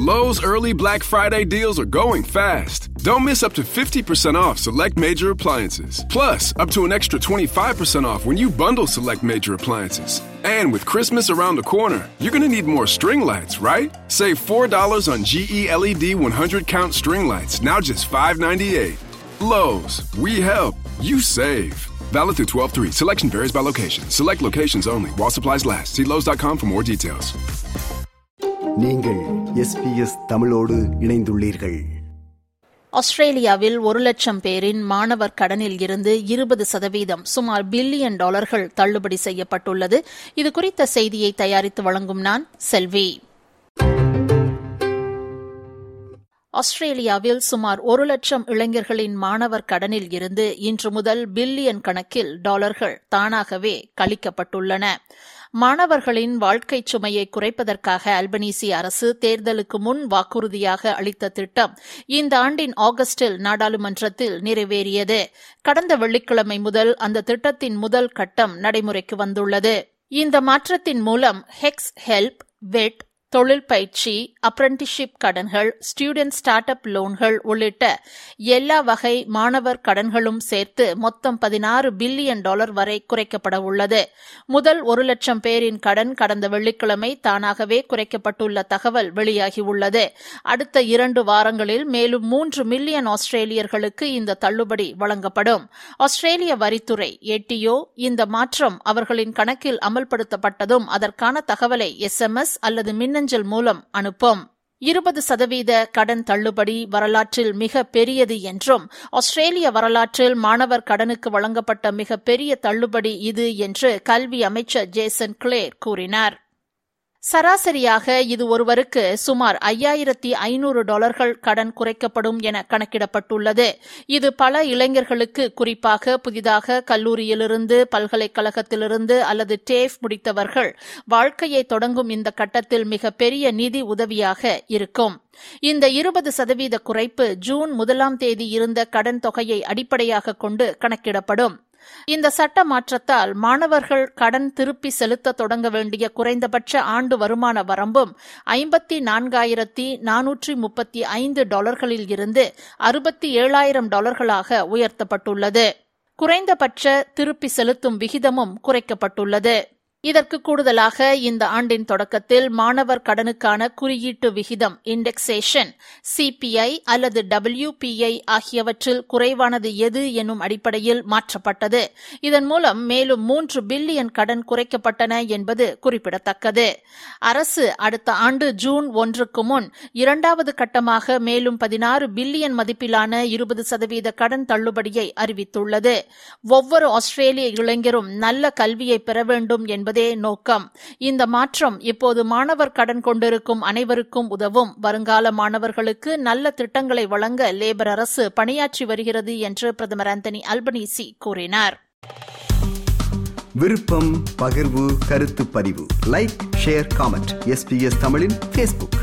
Lowe's early Black Friday deals are going fast. Don't miss up to 50% off select major appliances. Plus, up to an extra 25% off when you bundle select major appliances. And with Christmas around the corner, you're going to need more string lights, right? Save $4 on GE LED 100 count string lights, now just $5.98. Lowe's, we help, you save. Valid through 12 3. Selection varies by location. Select locations only while supplies last. See Lowe's.com for more details. நீங்கள் SBS தமிழோடு இணைந்துள்ளீர்கள் ஆஸ்திரேலியாவில் ஒரு லட்சம் பேரின் மாணவர் கடனில் இருந்து இருபது சதவீதம் சுமார் பில்லியன் டாலர்கள் தள்ளுபடி செய்யப்பட்டுள்ளது இது குறித்த செய்தியை தயாரித்து வழங்கும் நான் செல்வி ஆஸ்திரேலியாவில் சுமார் ஒரு லட்சம் இளைஞர்களின் மாணவர் கடனில் இருந்து இன்று முதல் பில்லியன் கணக்கில் டாலர்கள் தானாகவே கழிக்கப்பட்டுள்ளன மாணவர்களின் வாழ்க்கை சுமையை குறைப்பதற்காக அல்பனீசி அரசு தேர்தலுக்கு முன் வாக்குறுதியாக அளித்த திட்டம் இந்த ஆண்டின் ஆகஸ்டில் நாடாளுமன்றத்தில் நிறைவேறியது கடந்த வெள்ளிக்கிழமை முதல் அந்த திட்டத்தின் முதல் கட்டம் நடைமுறைக்கு வந்துள்ளது இந்த மாற்றத்தின் மூலம் ஹெக்ஸ் ஹெல்ப் வெட் தொழில் பயிற்சி அப்ரண்டிஷிப் கடன்கள் ஸ்டூடெண்ட் ஸ்டார்ட் அப் லோன்கள் உள்ளிட்ட எல்லா வகை மாணவர் கடன்களும் சேர்த்து மொத்தம் பதினாறு பில்லியன் டாலர் வரை குறைக்கப்பட உள்ளது முதல் ஒரு லட்சம் பேரின் கடன் கடந்த வெள்ளிக்கிழமை தானாகவே குறைக்கப்பட்டுள்ள தகவல் வெளியாகியுள்ளது அடுத்த இரண்டு வாரங்களில் மேலும் மூன்று மில்லியன் ஆஸ்திரேலியர்களுக்கு இந்த தள்ளுபடி வழங்கப்படும் ஆஸ்திரேலிய வரித்துறை ஏடிஓ இந்த மாற்றம் அவர்களின் கணக்கில் அமல்படுத்தப்பட்டதும் அதற்கான தகவலை எஸ்எம்எஸ் அல்லது மின்னஞ்சல் மூலம் அனுப்பும் இருபது சதவீத கடன் தள்ளுபடி வரலாற்றில் மிக பெரியது என்றும் ஆஸ்திரேலிய வரலாற்றில் மாணவர் கடனுக்கு வழங்கப்பட்ட மிக பெரிய தள்ளுபடி இது என்று கல்வி அமைச்சர் ஜேசன் கிளேர் கூறினார் சராசரியாக இது ஒருவருக்கு சுமார் ஐயாயிரத்தி ஐநூறு டாலர்கள் கடன் குறைக்கப்படும் என கணக்கிடப்பட்டுள்ளது இது பல இளைஞர்களுக்கு குறிப்பாக புதிதாக கல்லூரியிலிருந்து பல்கலைக்கழகத்திலிருந்து அல்லது டேஃப் முடித்தவர்கள் வாழ்க்கையை தொடங்கும் இந்த கட்டத்தில் மிக பெரிய நிதி உதவியாக இருக்கும் இந்த இருபது சதவீத குறைப்பு ஜூன் முதலாம் தேதி இருந்த கடன் தொகையை அடிப்படையாக கொண்டு கணக்கிடப்படும் இந்த சட்ட மாற்றத்தால் மாணவர்கள் கடன் திருப்பி செலுத்த தொடங்க வேண்டிய குறைந்தபட்ச ஆண்டு வருமான வரம்பும் ஐம்பத்தி நான்காயிரத்தி நானூற்றி முப்பத்தி ஐந்து டாலர்களில் இருந்து அறுபத்தி ஏழாயிரம் டாலர்களாக உயர்த்தப்பட்டுள்ளது குறைந்தபட்ச திருப்பி செலுத்தும் விகிதமும் குறைக்கப்பட்டுள்ளது இதற்கு கூடுதலாக இந்த ஆண்டின் தொடக்கத்தில் மாணவர் கடனுக்கான குறியீட்டு விகிதம் இண்டெக்ஸேஷன் சிபிஐ அல்லது டபிள்யூபிஐ ஆகியவற்றில் குறைவானது எது என்னும் அடிப்படையில் மாற்றப்பட்டது இதன் மூலம் மேலும் மூன்று பில்லியன் கடன் குறைக்கப்பட்டன என்பது குறிப்பிடத்தக்கது அரசு அடுத்த ஆண்டு ஜூன் ஒன்றுக்கு முன் இரண்டாவது கட்டமாக மேலும் பதினாறு பில்லியன் மதிப்பிலான இருபது சதவீத கடன் தள்ளுபடியை அறிவித்துள்ளது ஒவ்வொரு ஆஸ்திரேலிய இளைஞரும் நல்ல கல்வியை பெற வேண்டும் என்பது என்பதே நோக்கம் இந்த மாற்றம் இப்போது மாணவர் கடன் கொண்டிருக்கும் அனைவருக்கும் உதவும் வருங்கால மாணவர்களுக்கு நல்ல திட்டங்களை வழங்க லேபர் அரசு பணியாற்றி வருகிறது என்று பிரதமர் ஆந்தனி அல்பனீசி கூறினார் விருப்பம் பகிர்வு கருத்து பதிவு லைக் ஷேர் காமெண்ட் எஸ்பிஎஸ் தமிழின் Facebook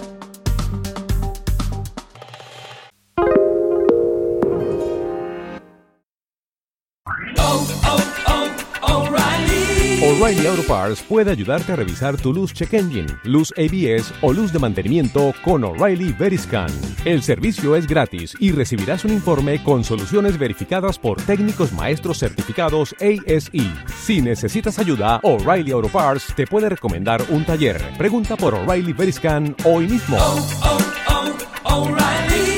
O'Reilly Auto Parts puede ayudarte a revisar tu luz check engine, luz ABS o luz de mantenimiento con O'Reilly Veriscan. El servicio es gratis y recibirás un informe con soluciones verificadas por técnicos maestros certificados ASE. Si necesitas ayuda, O'Reilly Auto Parts te puede recomendar un taller. Pregunta por O'Reilly Veriscan hoy mismo. oh, oh, O'Reilly